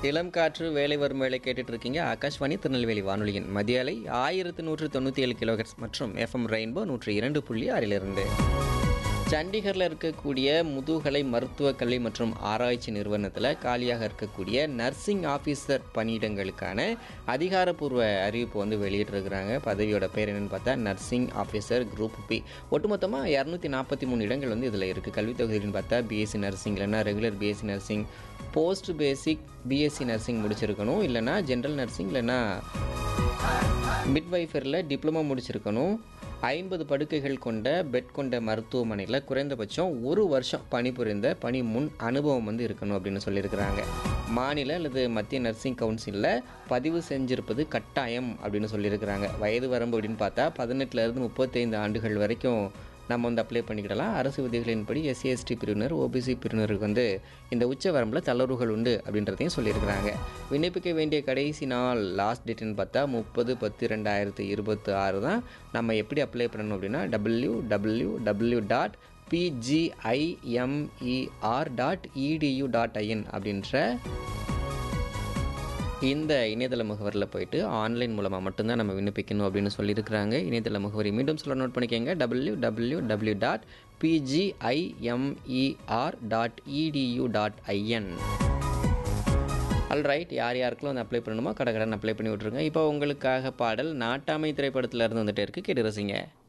இளம் காற்று வேலை வரும் வேலை கேட்டுட்டு இருக்கீங்க ஆகாஷ்வாணி திருநெல்வேலி வானொலியின் மதிய அலை ஆயிரத்து நூற்று தொண்ணூற்றி ஏழு கிலோஹெட்ஸ் மற்றும் எஃப்எம் ரெயின்போ நூற்றி இரண்டு புள்ளி ஆறிலிருந்து சண்டிகரில் இருக்கக்கூடிய முதுகலை மருத்துவக் கல்வி மற்றும் ஆராய்ச்சி நிறுவனத்தில் காலியாக இருக்கக்கூடிய நர்சிங் ஆஃபீஸர் பணியிடங்களுக்கான அதிகாரப்பூர்வ அறிவிப்பு வந்து வெளியிட்டிருக்கிறாங்க பதவியோட பேர் என்னன்னு பார்த்தா நர்சிங் ஆஃபீஸர் குரூப் பி ஒட்டுமொத்தமாக இரநூத்தி நாற்பத்தி மூணு இடங்கள் வந்து இதில் இருக்குது கல்வித் தொகுதின்னு பார்த்தா பிஎஸ்சி நர்சிங் இல்லைன்னா regular BSc nursing post basic BSc nursing முடிச்சிருக்கணும் இல்லைன்னா ஜென்ரல் நர்சிங் இல்லைன்னா மிட்வைஃபரில் டிப்ளமோ முடிச்சிருக்கணும் ஐம்பது படுக்கைகள் கொண்ட பெட் கொண்ட மருத்துவமனையில் குறைந்தபட்சம் ஒரு வருஷம் பணிபுரிந்த பணி முன் அனுபவம் வந்து இருக்கணும் அப்படின்னு சொல்லியிருக்கிறாங்க மாநில அல்லது மத்திய நர்சிங் கவுன்சிலில் பதிவு செஞ்சிருப்பது கட்டாயம் அப்படின்னு சொல்லியிருக்கிறாங்க வயது வரம்பு அப்படின்னு பார்த்தா பதினெட்டுலேருந்து முப்பத்தைந்து ஆண்டுகள் வரைக்கும் நம்ம வந்து அப்ளை பண்ணிக்கிடலாம் அரசு விதிகளின்படி எஸ்சி எஸ்டி பிரிவினர் ஓபிசி பிரிவினருக்கு வந்து இந்த உச்ச வரம்பில் தளர்வுகள் உண்டு அப்படின்றதையும் சொல்லியிருக்கிறாங்க விண்ணப்பிக்க வேண்டிய கடைசி நாள் லாஸ்ட் டேட்டுன்னு பார்த்தா முப்பது பத்து ரெண்டாயிரத்து இருபத்தி ஆறு தான் நம்ம எப்படி அப்ளை பண்ணணும் அப்படின்னா W W W dot PGIMER dot edu dot in அப்படின்ற இந்த இணையதள முகவரியில் போயிட்டு ஆன்லைன் மூலமாக மட்டும்தான் நம்ம விண்ணப்பிக்கணும் அப்படின்னு சொல்லியிருக்கிறாங்க இணையதள முகவரி மீண்டும் சொல்ல நோட் பண்ணிக்கோங்க W W W dot PGIMER dot edu dot in right யார் யாருக்கெல்லாம் வந்து அப்ளை பண்ணணுமோ கடை கடன் அப்ளை பண்ணி விட்ருங்க இப்போ உங்களுக்காக பாடல் நாட்டாமை திரைப்படத்தில் இருந்து வந்துட்டே இருக்கு கேட்டு ரசிங்க